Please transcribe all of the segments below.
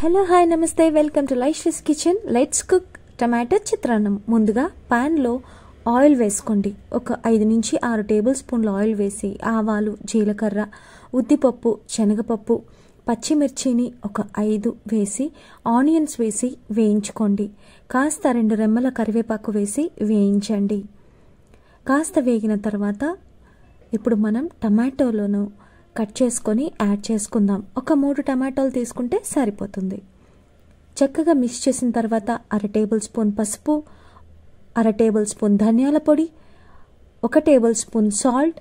hello hi నమస్తే welcome to Licious kitchen let's cook tomato chitrannam ముందుగా పాన్లో oil వేసుకోండి ఒక ఐదు నుంచి ఆరు టేబుల్ స్పూన్ల ఆయిల్ వేసి ఆవాలు జీలకర్ర ఉద్దిపప్పు శనగపప్పు పచ్చిమిర్చిని ఒక ఐదు వేసి ఆనియన్స్ వేసి వేయించుకోండి కాస్త రెండు రెమ్మల కరివేపాకు వేసి వేయించండి కాస్త వేగిన తర్వాత ఇప్పుడు మనం టమాటోలను కట్ చేసుకొని యాడ్ చేసుకుందాం ఒక మూడు టమాటోలు తీసుకుంటే సరిపోతుంది చక్కగా మిక్స్ చేసిన తర్వాత అర టేబుల్ స్పూన్ పసుపు అర టేబుల్ స్పూన్ ధనియాల పొడి ఒక tablespoon salt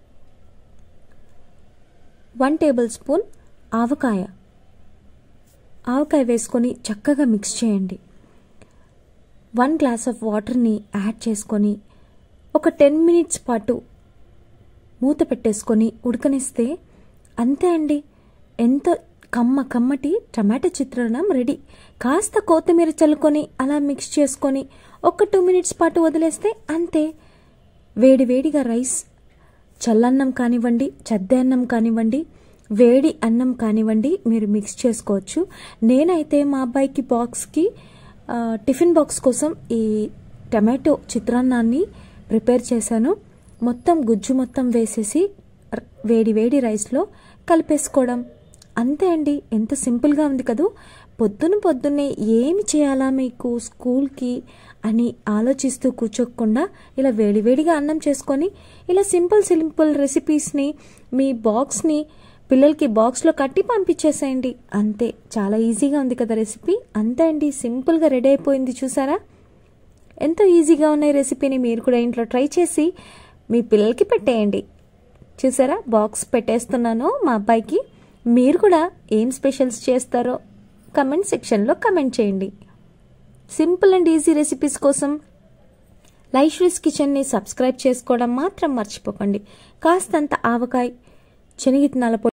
one tablespoon avakaya avakaya వేసుకొని చక్కగా మిక్స్ చేయండి వన్ గ్లాస్ ఆఫ్ వాటర్ని యాడ్ చేసుకొని ఒక టెన్ మినిట్స్ పాటు మూత పెట్టేసుకొని ఉడకనిస్తే అంతే అండి ఎంత కమ్మ కమ్మటి టమాటా చిత్రాన్నం రెడీ కాస్త కొత్తిమీర చల్లుకొని అలా మిక్స్ చేసుకొని ఒక టూ మినిట్స్ పాటు వదిలేస్తే అంతే వేడి వేడిగా రైస్ చల్లన్నం కానివ్వండి చద్దే అన్నం కానివ్వండి వేడి అన్నం కానివ్వండి మీరు మిక్స్ చేసుకోవచ్చు నేనైతే మా అబ్బాయికి బాక్స్కి టిఫిన్ బాక్స్ కోసం ఈ టమాటో చిత్రాన్నాన్ని ప్రిపేర్ చేశాను మొత్తం గుజ్జు మొత్తం వేసేసి వేడి వేడి రైస్లో కలిపేసుకోవడం అంతే అండి ఎంత సింపుల్గా ఉంది కదూ పొద్దున పొద్దున్నే ఏమి చేయాలా మీకు స్కూల్కి అని ఆలోచిస్తూ కూర్చోకుండా ఇలా వేడివేడిగా అన్నం చేసుకొని ఇలా సింపుల్ సింపుల్ రెసిపీస్ని మీ బాక్స్ని పిల్లలకి బాక్స్లో కట్టి పంపించేసేయండి అంతే చాలా ఈజీగా ఉంది కదా రెసిపీ అంతే అండి సింపుల్గా రెడీ అయిపోయింది చూసారా ఎంతో ఈజీగా ఉన్న ఈ రెసిపీని మీరు కూడా ఇంట్లో ట్రై చేసి మీ పిల్లలకి పెట్టేయండి చూసారా బాక్స్ పెట్టేస్తున్నాను మా అబ్బాయికి మీరు కూడా ఏం స్పెషల్స్ చేస్తారో కమెంట్ సెక్షన్లో కమెంట్ చేయండి సింపుల్ అండ్ ఈజీ రెసిపీస్ కోసం లైష్రీస్ కిచెన్ని సబ్స్క్రైబ్ చేసుకోవడం మాత్రం మర్చిపోకండి కాస్తంత ఆవకాయ శనగిత్తనాల